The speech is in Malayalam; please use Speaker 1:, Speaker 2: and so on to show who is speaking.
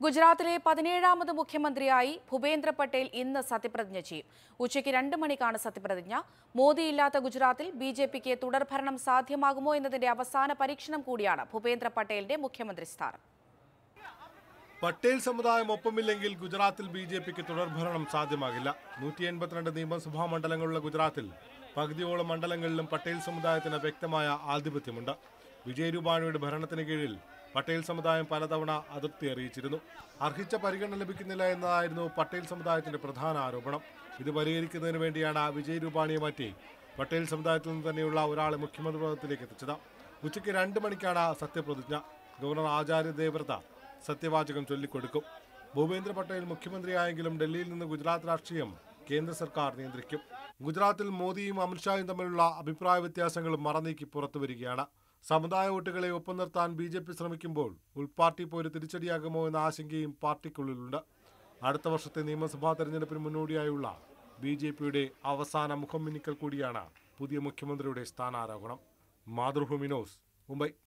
Speaker 1: ഗുജറാത്തിലെ പതിനേഴാമത് മുഖ്യമന്ത്രിയായി ഭൂപേന്ദ്ര പട്ടേൽ ഇന്ന് സത്യപ്രതിജ്ഞ ചെയ്യും ഉച്ചയ്ക്ക് രണ്ട് മണിക്കാണ് സത്യപ്രതിജ്ഞ മോദിയില്ലാത്ത ഗുജറാത്തിൽ ബി ജെ പിക്ക് തുടർഭരണം സാധ്യമാകുമോ എന്നതിന്റെ അവസാന പരീക്ഷണം കൂടിയാണ് ഭൂപേന്ദ്ര പട്ടേലിന്റെ മുഖ്യമന്ത്രി സ്ഥാനം
Speaker 2: പട്ടേൽ സമുദായം ഒപ്പമില്ലെങ്കിൽ ഗുജറാത്തിൽ ബി ജെ പിക്ക് തുടർഭരണം സാധ്യമാകില്ല നൂറ്റി എൺപത്തിരണ്ട് നിയമസഭാ മണ്ഡലങ്ങളുള്ള ഗുജറാത്തിൽ പകുതിയോളം മണ്ഡലങ്ങളിലും പട്ടേൽ സമുദായത്തിന് വ്യക്തമായ ആധിപത്യമുണ്ട് വിജയ് രൂപാണിയുടെ ഭരണത്തിന് കീഴിൽ പട്ടേൽ സമുദായം പലതവണ അതിർത്തി അറിയിച്ചിരുന്നു അർഹിച്ച പരിഗണന ലഭിക്കുന്നില്ല എന്നതായിരുന്നു പട്ടേൽ സമുദായത്തിന്റെ പ്രധാന ആരോപണം ഇത് പരിഹരിക്കുന്നതിന് വേണ്ടിയാണ് വിജയ് രൂപാണിയെ മാറ്റി പട്ടേൽ സമുദായത്തിൽ നിന്ന് തന്നെയുള്ള ഒരാളെ മുഖ്യമന്ത്രി പദത്തിലേക്ക് എത്തിച്ചത് ഉച്ചയ്ക്ക് രണ്ട് മണിക്കാണ് സത്യപ്രതിജ്ഞ ഗവർണർ ആചാര്യ ദേവ്രത സത്യവാചകം ചൊല്ലിക്കൊടുക്കും ഭൂപേന്ദ്ര പട്ടേൽ മുഖ്യമന്ത്രിയായെങ്കിലും ഡൽഹിയിൽ നിന്ന് ഗുജറാത്ത് രാഷ്ട്രീയം കേന്ദ്ര സർക്കാർ നിയന്ത്രിക്കും ഗുജറാത്തിൽ മോദിയും അമിത്ഷായും തമ്മിലുള്ള അഭിപ്രായ വ്യത്യാസങ്ങളും മറനീക്കി പുറത്തുവരികയാണ് സമുദായ വോട്ടുകളെ ഒപ്പം നിർത്താൻ ബി ജെ പി ശ്രമിക്കുമ്പോൾ ഉൾപാർട്ടി പോര് തിരിച്ചടിയാകുമോ എന്ന ആശങ്കയും പാർട്ടിക്കുള്ളിലുണ്ട് അടുത്ത വർഷത്തെ നിയമസഭാ തെരഞ്ഞെടുപ്പിന് മുന്നോടിയായുള്ള ബി ജെ പിയുടെ അവസാന മുഖം മിന്നിക്കൽ കൂടിയാണ് പുതിയ മുഖ്യമന്ത്രിയുടെ സ്ഥാനാരോഹണം മാതൃഭൂമി ന്യൂസ് മുംബൈ